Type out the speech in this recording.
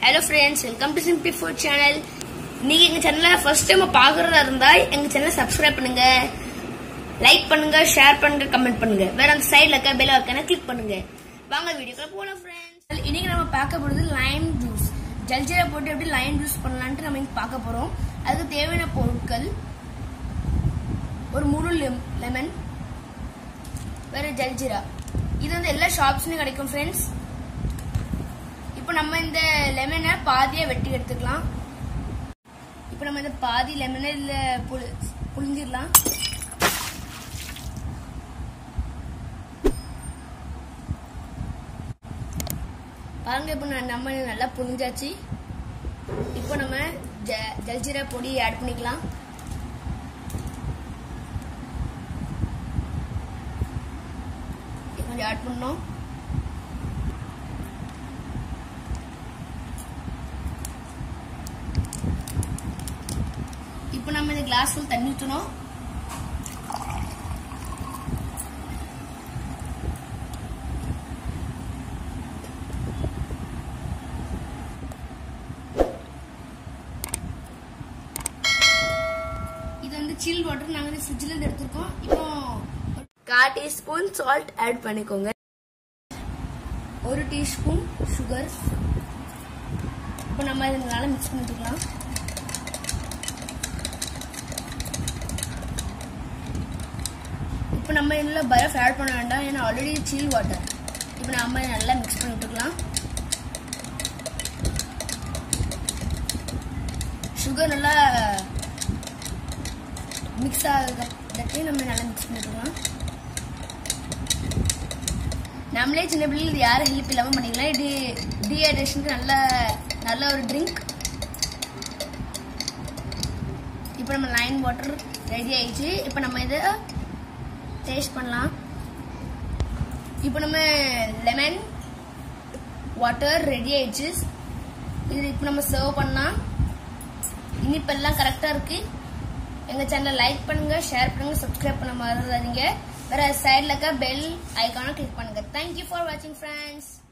hello friends welcome to சிம்பி food channel நீங்க எங்க சேனலை ஃபர்ஸ்ட் டைம் பாக்குறதா இருந்தா எங்க சேனலை சப்ஸ்கிரைப் பண்ணுங்க லைக் பண்ணுங்க ஷேர் பண்ணுங்க கமெண்ட் பண்ணுங்க வேற அந்த சைடுல இருக்க பெல் ஐக்கான கிளிக் பண்ணுங்க வாங்க வீடியோக்குள்ள போலாம் ஃப்ரெண்ட்ஸ் இன்னைக்கு நம்ம பார்க்க போறது லைம் ஜூஸ் ஜல்ஜீரா போட்டு எப்படி லைம் ஜூஸ் பண்ணலான்ட்டு நம்ம இன்னைக்கு பார்க்க போறோம் அதுக்கு தேவையான பொருட்கள் ஒரு முழு லெமன் வேற ஜல்ஜீரா இது வந்து எல்லா ஷாப்ஸ்லயும் கிடைக்கும் ஃப்ரெண்ட்ஸ் இப்போ நம்ம இந்த லெமனை பாதியா வெட்டி எடுத்துக்கலாம் இப்போ நம்ம இந்த பாதி லெமனை இதுல புளி- புழிஞ்சிடலாம் பாருங்க இப்போ நான் நம்ம நல்லா புழிஞ்சாச்சு இப்போ நம்ம ஜ- ஜல்ஜீரா பொடி ஆட் பண்ணிக்கலாம் கொஞ்சம் ஆட் பண்ணோம் இப்போ நம்ம இந்த கிளாஸ் ஃபுல் தண்ணி ஊற்றணும் இது வந்து சில் வாட்டர் நாங்கள் வந்து ஃப்ரிட்ஜில் இருந்து எடுத்திருக்கோம் இப்போ கால் டீஸ்பூன் சால்ட் ஆட் பண்ணிக்கோங்க ஒரு டீஸ்பூன் சுகர் இப்போ நம்ம இதை நல்லா மிக்ஸ் பண்ணிக்கலாம் இப்போ நம்ம இதில் பரஃப் ஆட் பண்ண வேண்டாம் ஏன்னா ஆல்ரெடி சில் வாட்டர் இப்போ நம்ம இதை நல்லா மிக்ஸ் பண்ணி விட்டுக்கலாம் சுகர் நல்லா மிக்ஸ் ஆகிறதுக்கு நம்ம நல்லா மிக்ஸ் பண்ணிக்கலாம் நம்மளே சின்ன பிள்ளைகள் இது யாரும் ஹெல்ப் இல்லாமல் பண்ணிக்கலாம் இது டீஹைட்ரேஷனுக்கு நல்ல நல்ல ஒரு ட்ரிங்க் இப்போ நம்ம லைன் வாட்டர் ரெடி ஆயிடுச்சு இப்போ நம்ம இதை டேஸ்ட் பண்ணலாம் இப்போ நம்ம லெமன் வாட்டர் ரெடி ஆயிடுச்சு இது இப்போ நம்ம சர்வ் பண்ணலாம் இனிப்பெல்லாம் கரெக்டாக இருக்கு எங்க சேனலை லைக் பண்ணுங்க ஷேர் பண்ணுங்க சப்ஸ்கிரைப் பண்ண மறந்துடாதீங்க வேற சைடில் இருக்க பெல் ஐக்கானை கிளிக் பண்ணுங்க தேங்க்யூ ஃபார் வாட்சிங் ஃப்ரெண்ட்ஸ்